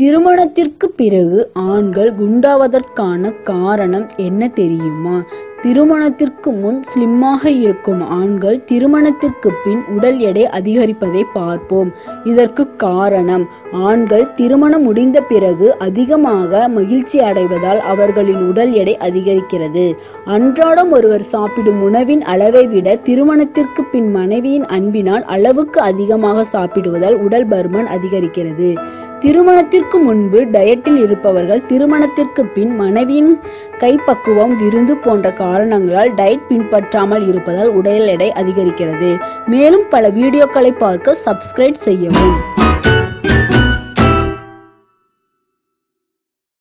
திருமணத்திற்கு பிறகு ஆண்கள் குண்டாவதற்கான காரணம் என்ன தெரியுமா திருமணத்திற்கு முன் ஸ்லிம்மாக இருக்கும் ஆண்கள் திருமணத்திற்கு பின் உடல் எடை அதிகரிப்பதை பார்ப்போம் இதற்கு காரணம் ஆண்கள் திருமணம் முடிந்த பிறகு அதிகமாக மகிழ்ச்சி அடைவதால் அவர்களின் உடல் எடை அதிகரிக்கிறது அன்றாடம் ஒருவர் சாப்பிடும் உணவின் அளவை விட திருமணத்திற்கு பின் மனைவியின் அன்பினால் அளவுக்கு அதிகமாக சாப்பிடுவதால் உடல் பருமன் அதிகரிக்கிறது திருமணத்திற்கு முன்பு டயட்டில் இருப்பவர்கள் திருமணத்திற்கு பின் மனைவியின் கைப்பக்குவம் விருந்து போன்ற காரணங்களால் டயட் பின்பற்றாமல் இருப்பதால் உடல் எடை அதிகரிக்கிறது மேலும் பல வீடியோக்களை பார்க்க சப்ஸ்கிரைப் செய்யவும்